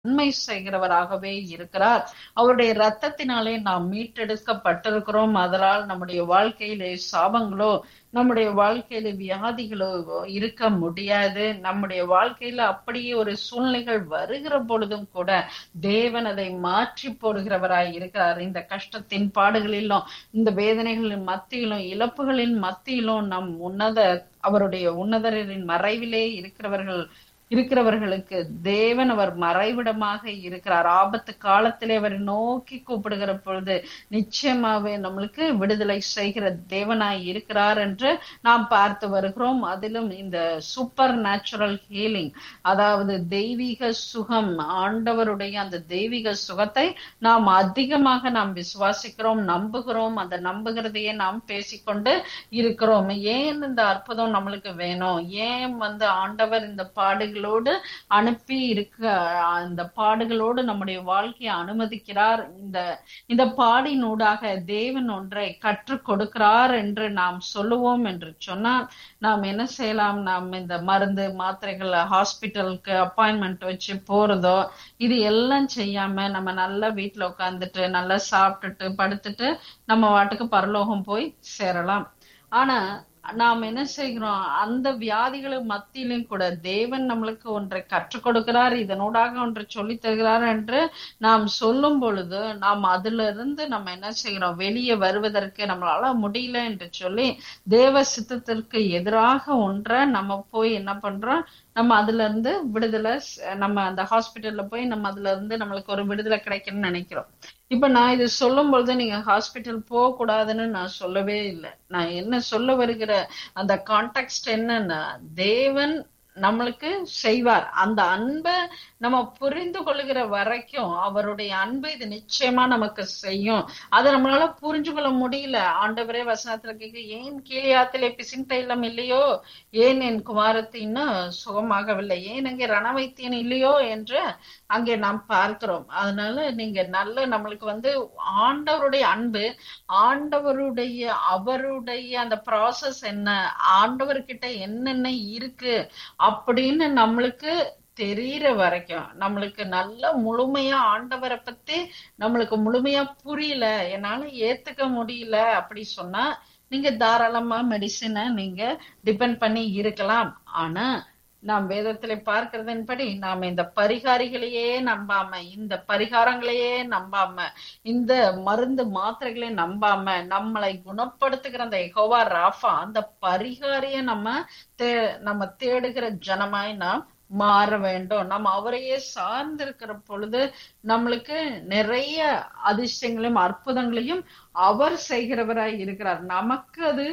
நன்மை செய்கிறவராகவே இருக்கிறார் அவருடைய இரத்தத்தினாலே நாம் மீட்டெடுக்கப்பட்டிருக்கிறோம் அதனால் நம்முடைய வாழ்க்கையிலே சாபங்களோ நம்முடைய வாழ்க்கையில வியாதிகளோ இருக்க முடியாது நம்முடைய வாழ்க்கையில அப்படியே ஒரு சூழ்நிலைகள் வருகிற பொழுதும் கூட தேவன் அதை மாற்றி போடுகிறவராய் இருக்கிறார் இந்த கஷ்டத்தின் பாடுகளிலும் இந்த வேதனைகளின் மத்தியிலும் இழப்புகளின் மத்தியிலும் நம் உன்னத அவருடைய உன்னதரின் மறைவிலே இருக்கிறவர்கள் இருக்கிறவர்களுக்கு தேவன் அவர் மறைவிடமாக இருக்கிறார் ஆபத்து காலத்திலே அவர் நோக்கி கூப்பிடுகிற பொழுது நிச்சயமாவே நம்மளுக்கு விடுதலை செய்கிற தேவனாய் இருக்கிறார் என்று நாம் பார்த்து வருகிறோம் அதிலும் இந்த சூப்பர் நேச்சுரல் ஹீலிங் அதாவது தெய்வீக சுகம் ஆண்டவருடைய அந்த தெய்வீக சுகத்தை நாம் அதிகமாக நாம் விசுவாசிக்கிறோம் நம்புகிறோம் அந்த நம்புகிறதையே நாம் பேசிக்கொண்டு இருக்கிறோம் ஏன் இந்த அற்புதம் நம்மளுக்கு வேணும் ஏன் வந்து ஆண்டவர் இந்த பாடுகள் பாடுகளோடு அனுப்பி இருக்க அந்த பாடுகளோடு நம்முடைய வாழ்க்கையை அனுமதிக்கிறார் இந்த இந்த பாடினூடாக தேவன் ஒன்றை கற்றுக் கொடுக்கிறார் என்று நாம் சொல்லுவோம் என்று சொன்னால் நாம் என்ன செய்யலாம் நாம் இந்த மருந்து மாத்திரைகள் ஹாஸ்பிட்டலுக்கு அப்பாயின்மெண்ட் வச்சு போறதோ இது எல்லாம் செய்யாம நம்ம நல்லா வீட்டுல உட்காந்துட்டு நல்லா சாப்பிட்டுட்டு படுத்துட்டு நம்ம வாட்டுக்கு பரலோகம் போய் சேரலாம் ஆனா நாம் என்ன செய்கிறோம் அந்த வியாதிகளுக்கு மத்தியிலும் கூட தேவன் நம்மளுக்கு ஒன்றை கற்றுக் கொடுக்கிறார் இதனூடாக ஒன்றை சொல்லி தருகிறார் என்று நாம் சொல்லும் பொழுது நாம் அதுல இருந்து நம்ம என்ன செய்கிறோம் வெளியே வருவதற்கு நம்மளால முடியல என்று சொல்லி தேவ சித்தத்திற்கு எதிராக ஒன்றை நம்ம போய் என்ன பண்றோம் நம்ம அதுல இருந்து விடுதலை நம்ம அந்த ஹாஸ்பிட்டல்ல போய் நம்ம அதுல இருந்து நம்மளுக்கு ஒரு விடுதலை கிடைக்கும்னு நினைக்கிறோம் இப்ப நான் இது சொல்லும் பொழுது நீங்க ஹாஸ்பிட்டல் போக கூடாதுன்னு நான் சொல்லவே இல்லை நான் என்ன சொல்ல வருகிற அந்த கான்டெக்ட் என்னன்னா தேவன் நம்மளுக்கு செய்வார் அந்த அன்பை நம்ம புரிந்து கொள்கிற வரைக்கும் அவருடைய அன்பு இது நிச்சயமா நமக்கு செய்யும் அதை நம்மளால புரிஞ்சு கொள்ள முடியல ஆண்டவரே வசனத்துல கேட்க ஏன் கீழியாத்திலே பிசின் தைலம் இல்லையோ ஏன் என் குமாரத்து இன்னும் சுகமாகவில்லை ஏன் அங்கே ரணவைத்தியன் இல்லையோ என்று அங்கே நாம் பார்க்கிறோம் அதனால நீங்க நல்ல நம்மளுக்கு வந்து ஆண்டவருடைய அன்பு ஆண்டவருடைய அவருடைய அந்த ப்ராசஸ் என்ன ஆண்டவர்கிட்ட என்னென்ன இருக்கு அப்படின்னு நம்மளுக்கு தெரியற வரைக்கும் நம்மளுக்கு நல்ல முழுமையா ஆண்டவரை பத்தி நம்மளுக்கு முழுமையா புரியல என்னால ஏத்துக்க முடியல அப்படி சொன்னா நீங்க தாராளமா மெடிசினை நீங்க டிபெண்ட் பண்ணி இருக்கலாம் ஆனா நாம் வேதத்துல பார்க்கிறதன்படி நாம இந்த பரிகாரிகளையே நம்பாம இந்த பரிகாரங்களையே நம்பாம இந்த மருந்து மாத்திரைகளை நம்பாம நம்மளை குணப்படுத்துகிற அந்த எகோவா ராஃபா அந்த பரிகாரிய நம்ம தே நம்ம தேடுகிற ஜனமாய் நாம் மாற வேண்டும் நம்ம அவரையே சார்ந்திருக்கிற பொழுது நம்மளுக்கு நிறைய அதிர்ஷ்டங்களையும் அற்புதங்களையும் அவர் செய்கிறவராய் இருக்கிறார் நமக்கு அது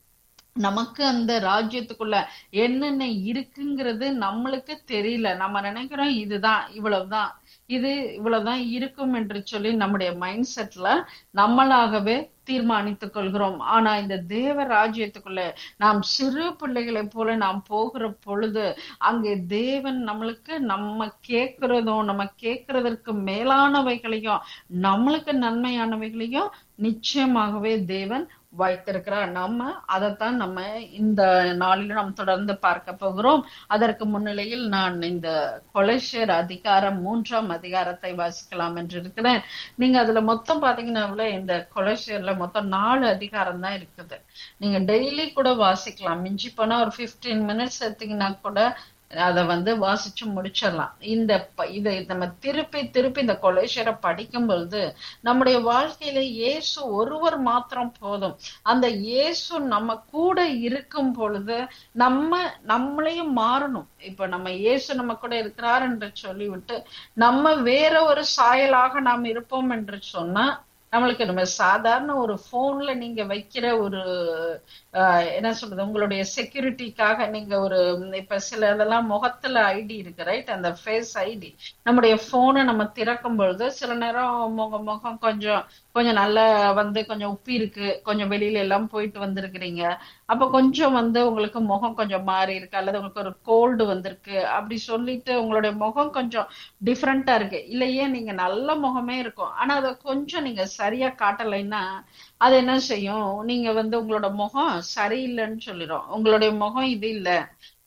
நமக்கு அந்த ராஜ்யத்துக்குள்ள என்னென்ன இருக்குங்கிறது நம்மளுக்கு தெரியல நம்ம நினைக்கிறோம் இதுதான் இவ்வளவுதான் இது இவ்வளவுதான் இருக்கும் என்று சொல்லி நம்முடைய மைண்ட் செட்ல நம்மளாகவே தீர்மானித்துக் கொள்கிறோம் ஆனா இந்த தேவ ராஜ்யத்துக்குள்ள நாம் சிறு பிள்ளைகளை போல நாம் போகிற பொழுது அங்கே தேவன் நம்மளுக்கு நம்ம கேட்கிறதும் நம்ம கேட்கறதற்கு மேலானவைகளையும் நம்மளுக்கு நன்மையானவைகளையும் நிச்சயமாகவே தேவன் வைத்திருக்கிறார் நம்ம அதைத்தான் நம்ம இந்த நாளிலும் நாம் தொடர்ந்து பார்க்க போகிறோம் அதற்கு முன்னிலையில் நான் இந்த கொலைஷர் அதிகாரம் மூன்றாம் அதிகாரத்தை வாசிக்கலாம் என்று இருக்கிறேன் நீங்க அதுல மொத்தம் பாத்தீங்கன்னா இந்த கொலைஷர்ல மொத்தம் நாலு அதிகாரம் தான் இருக்குது நீங்க டெய்லி கூட வாசிக்கலாம் மிஞ்சி போனா ஒரு பிப்டீன் மினிட்ஸ் எடுத்தீங்கன்னா கூட அதை வந்து வாசிச்சு முடிச்சிடலாம் இந்த இதை நம்ம திருப்பி திருப்பி இந்த கொலேஷரை படிக்கும் பொழுது நம்முடைய வாழ்க்கையில இயேசு ஒருவர் மாத்திரம் போதும் அந்த இயேசு நம்ம கூட இருக்கும் பொழுது நம்ம நம்மளையும் மாறணும் இப்ப நம்ம இயேசு நம்ம கூட இருக்கிறார் என்று சொல்லிவிட்டு நம்ம வேற ஒரு சாயலாக நாம் இருப்போம் என்று சொன்னா நம்மளுக்கு நம்ம சாதாரண ஒரு போன்ல நீங்க வைக்கிற ஒரு என்ன சொல்றது உங்களுடைய செக்யூரிட்டிக்காக நீங்க ஒரு இப்ப சில இதெல்லாம் முகத்துல ஐடி இருக்கு ரைட் அந்த ஃபேஸ் ஐடி நம்முடைய போனை நம்ம திறக்கும் பொழுது சில நேரம் முக முகம் கொஞ்சம் கொஞ்சம் நல்லா வந்து கொஞ்சம் உப்பி இருக்கு கொஞ்சம் வெளியில எல்லாம் போயிட்டு வந்திருக்கிறீங்க அப்ப கொஞ்சம் வந்து உங்களுக்கு முகம் கொஞ்சம் மாறி இருக்கு அல்லது உங்களுக்கு ஒரு கோல்டு வந்திருக்கு அப்படி சொல்லிட்டு உங்களுடைய முகம் கொஞ்சம் டிஃப்ரெண்டா இருக்கு இல்லையே நீங்க நல்ல முகமே இருக்கும் ஆனா அதை கொஞ்சம் நீங்க சரியா காட்டலைன்னா அது என்ன செய்யும் நீங்க வந்து உங்களோட முகம் சரியில்லைன்னு சொல்லிடும் உங்களுடைய முகம் இது இல்ல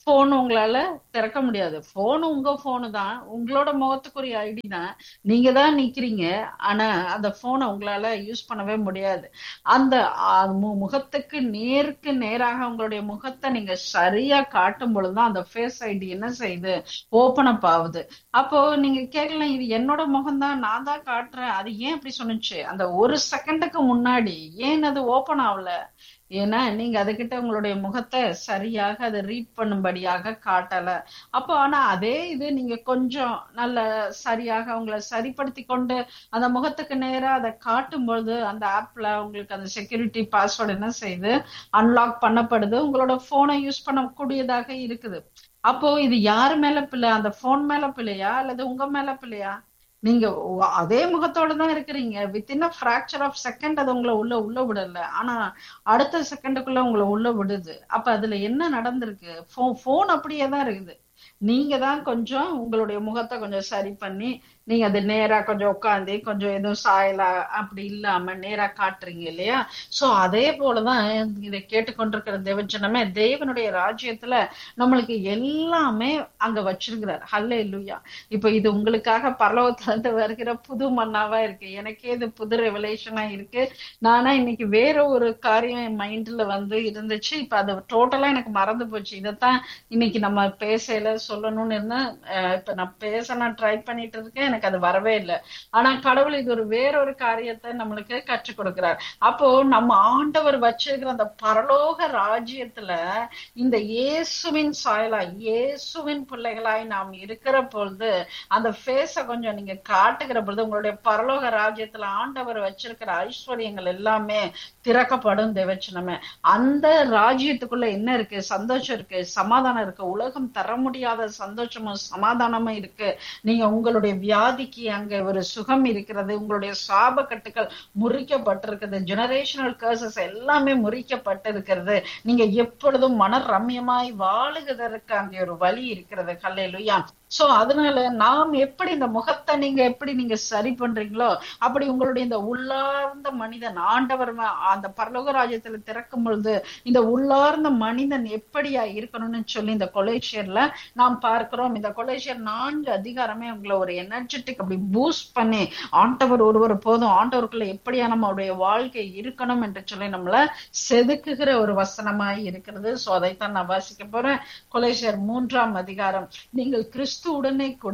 போன் உங்களால திறக்க முடியாது போன் உங்க போனு தான் உங்களோட முகத்துக்குரிய ஐடி தான் நீங்க தான் நிக்கிறீங்க ஆனா அந்த போனை உங்களால யூஸ் பண்ணவே முடியாது அந்த ஆ, மு- முகத்துக்கு நேருக்கு நேராக உங்களுடைய முகத்தை நீங்க சரியா காட்டும் பொழுதுதான் அந்த ஃபேஸ் ஐடி என்ன செய்யுது ஓபன் அப் ஆகுது அப்போ நீங்க கேட்கலாம் இது என்னோட முகம் தான் நான் தான் காட்டுறேன் அது ஏன் அப்படி சொன்னுச்சு அந்த ஒரு செகண்டுக்கு முன்னாடி ஏன் அது ஓபன் ஆகல ஏன்னா நீங்க அதுகிட்ட உங்களுடைய முகத்தை சரியாக அதை ரீட் பண்ணும்படியாக காட்டல அப்போ ஆனா அதே இது நீங்க கொஞ்சம் நல்ல சரியாக உங்களை சரிப்படுத்தி கொண்டு அந்த முகத்துக்கு நேரா அதை காட்டும் பொழுது அந்த ஆப்ல உங்களுக்கு அந்த செக்யூரிட்டி பாஸ்வேர்டு என்ன செய்யுது அன்லாக் பண்ணப்படுது உங்களோட போனை யூஸ் பண்ணக்கூடியதாக இருக்குது அப்போ இது யாரு மேல பிள்ளை அந்த போன் மேல பிள்ளையா அல்லது உங்க மேல பிள்ளையா நீங்க ஒ- அதே முகத்தோட தான் இருக்கிறீங்க within a fraction of second அது உங்களை உள்ள உள்ள விடல ஆனா அடுத்த செகண்டுக்குள்ள உங்களை உள்ள விடுது அப்ப அதுல என்ன நடந்திருக்கு போன் அப்படியே தான் இருக்குது நீங்க தான் கொஞ்சம் உங்களுடைய முகத்தை கொஞ்சம் சரி பண்ணி நீங்க அது நேரா கொஞ்சம் உட்காந்து கொஞ்சம் எதுவும் சாயலா அப்படி இல்லாம நேரா காட்டுறீங்க இல்லையா சோ அதே போலதான் இதை கேட்டுக்கொண்டிருக்கிற தேவஜனமே தேவனுடைய ராஜ்யத்துல நம்மளுக்கு எல்லாமே அங்க வச்சிருக்கிறார் ஹல்லே இல்லையா இப்ப இது உங்களுக்காக பரலோகத்துல இருந்து வருகிற புது மண்ணாவா இருக்கு எனக்கே இது புது ரெவலேஷனா இருக்கு நானா இன்னைக்கு வேற ஒரு காரியம் என் மைண்ட்ல வந்து இருந்துச்சு இப்ப அது டோட்டலா எனக்கு மறந்து போச்சு இதைத்தான் இன்னைக்கு நம்ம பேசல சொல்லணும்னு இருந்தேன் அஹ் இப்ப நான் பேச நான் ட்ரை பண்ணிட்டு இருக்கேன் எனக்கு அது வரவே இல்லை ஆனா கடவுள் இது ஒரு வேறொரு காரியத்தை நம்மளுக்கு கற்றுக் கொடுக்கிறார் அப்போ நம்ம ஆண்டவர் வச்சிருக்கிற அந்த பரலோக ராஜ்யத்துல இந்த இயேசுவின் சாயலா இயேசுவின் பிள்ளைகளாய் நாம் இருக்கிற பொழுது அந்த ஃபேஸ கொஞ்சம் நீங்க காட்டுகிற பொழுது உங்களுடைய பரலோக ராஜ்யத்துல ஆண்டவர் வச்சிருக்கிற ஐஸ்வர்யங்கள் எல்லாமே திறக்கப்படும் தேவச்சனமே அந்த ராஜ்யத்துக்குள்ள என்ன இருக்கு சந்தோஷம் இருக்கு சமாதானம் இருக்கு உலகம் தர முடியாத சந்தோஷமும் சமாதானமும் இருக்கு நீங்க உங்களுடைய வியாதிக்கு அங்க ஒரு சுகம் இருக்கிறது உங்களுடைய சாப கட்டுகள் முறிக்கப்பட்டிருக்கிறது ஜெனரேஷனல் கர்சஸ் எல்லாமே முறிக்கப்பட்டிருக்கிறது நீங்க எப்பொழுதும் மன ரம்யமாய் வாழுகிறதற்கு அங்கே ஒரு வழி இருக்கிறது கல்லையிலுயா சோ அதனால நாம் எப்படி இந்த முகத்தை நீங்க எப்படி நீங்க சரி பண்றீங்களோ அப்படி உங்களுடைய இந்த உள்ளார்ந்த மனிதன் ஆண்டவர் ம- அந்த பரலோக ராஜ்யத்துல திறக்கும் பொழுது இந்த உள்ளார்ந்த மனிதன் எப்படியா இருக்கணும்னு சொல்லி இந்த கொலேஷியர்ல நாம் பார்க்கிறோம் இந்த கொலேஷியர் நான்கு அதிகாரமே உங்களை ஒரு எனர்ஜெட்டிக் அப்படி பூஸ்ட் பண்ணி ஆண்டவர் ஒருவர் போதும் ஆண்டவருக்குள்ள எப்படியா நம்மளுடைய வாழ்க்கை இருக்கணும் என்று சொல்லி நம்மள செதுக்குகிற ஒரு வசனமாய் இருக்கிறது சோ அதைத்தான் நான் வாசிக்க போறேன் கொலேஷியர் மூன்றாம் அதிகாரம் நீங்கள் கிறிஸ்துவுடனே கூட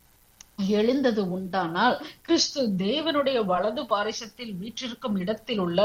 எழுந்தது உண்டானால் கிறிஸ்து தேவனுடைய வலது பாரிசத்தில் வீற்றிருக்கும் இடத்தில் உள்ள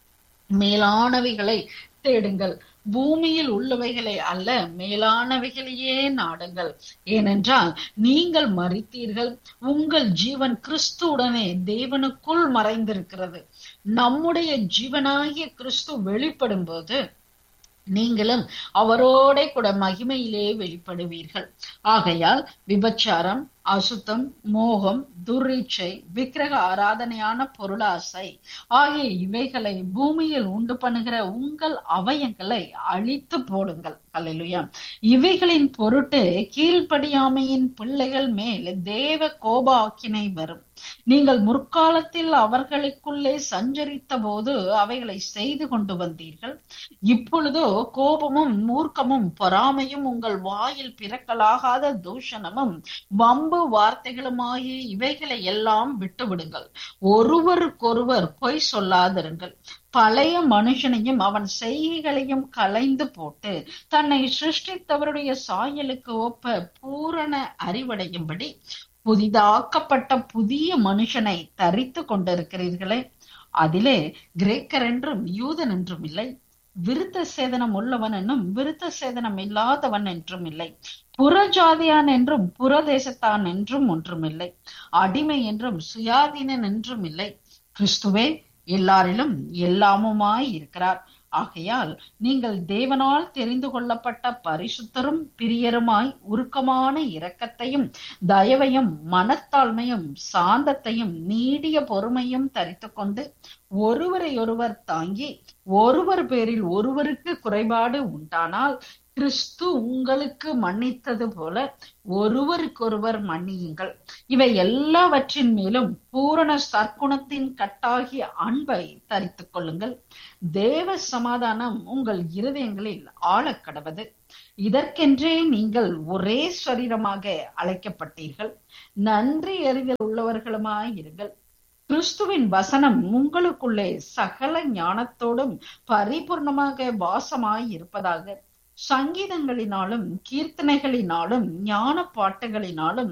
மேலானவைகளை தேடுங்கள் பூமியில் உள்ளவைகளை அல்ல மேலானவைகளையே நாடுங்கள் ஏனென்றால் நீங்கள் மறித்தீர்கள் உங்கள் ஜீவன் கிறிஸ்துவுடனே தேவனுக்குள் மறைந்திருக்கிறது நம்முடைய ஜீவனாகிய கிறிஸ்து வெளிப்படும் போது நீங்களும் அவரோட கூட மகிமையிலே வெளிப்படுவீர்கள் ஆகையால் விபச்சாரம் அசுத்தம் மோகம் துர்ரீட்சை விக்கிரக ஆராதனையான பொருளாசை ஆகிய இவைகளை பூமியில் உண்டு பண்ணுகிற உங்கள் அவயங்களை அழித்து போடுங்கள் அல்லேலூயா இவைகளின் பொருட்டு கீழ்ப்படியாமையின் பிள்ளைகள் மேல் தேவ கோப ஆக்கினை வரும் நீங்கள் முற்காலத்தில் அவர்களுக்குள்ளே சஞ்சரித்த போது அவைகளை செய்து கொண்டு வந்தீர்கள் இப்பொழுதோ கோபமும் மூர்க்கமும் பொறாமையும் உங்கள் வாயில் பிறக்கலாகாத தூஷணமும் வம்பு வார்த்தைகளுமாகிய இவைகளை எல்லாம் விட்டுவிடுங்கள் ஒருவருக்கொருவர் பொய் சொல்லாதிருங்கள் பழைய மனுஷனையும் அவன் செய்கைகளையும் களைந்து போட்டு தன்னை சிருஷ்டித்தவருடைய சாயலுக்கு ஒப்ப பூரண அறிவடையும்படி புதிதாக்கப்பட்ட புதிய மனுஷனை தரித்து கொண்டிருக்கிறீர்களே அதிலே கிரேக்கர் என்றும் யூதன் என்றும் இல்லை விருத்த சேதனம் உள்ளவன் என்னும் விருத்த சேதனம் இல்லாதவன் என்றும் இல்லை புறஜாதியான் என்றும் புறதேசத்தான் என்றும் ஒன்றுமில்லை அடிமை என்றும் சுயாதீனன் என்றும் இல்லை கிறிஸ்துவே எல்லாரிலும் எல்லாமுமாய் இருக்கிறார் ஆகையால் நீங்கள் தேவனால் தெரிந்து கொள்ளப்பட்ட பரிசுத்தரும் பிரியருமாய் உருக்கமான இரக்கத்தையும் தயவையும் மனத்தாழ்மையும் சாந்தத்தையும் நீடிய பொறுமையும் தரித்து கொண்டு ஒருவரை ஒருவர் தாங்கி ஒருவர் பேரில் ஒருவருக்கு குறைபாடு உண்டானால் கிறிஸ்து உங்களுக்கு மன்னித்தது போல ஒருவருக்கொருவர் மன்னியுங்கள் இவை எல்லாவற்றின் மேலும் பூரண சற்குணத்தின் கட்டாகிய அன்பை தரித்துக் கொள்ளுங்கள் தேவ சமாதானம் உங்கள் இருதயங்களில் ஆழக்கடவது இதற்கென்றே நீங்கள் ஒரே சரீரமாக அழைக்கப்பட்டீர்கள் நன்றி அறிதல் உள்ளவர்களுமாய் இருங்கள் கிறிஸ்துவின் வசனம் உங்களுக்குள்ளே சகல ஞானத்தோடும் பரிபூர்ணமாக வாசமாய் இருப்பதாக சங்கீதங்களினாலும் கீர்த்தனைகளினாலும் ஞான பாட்டுகளினாலும்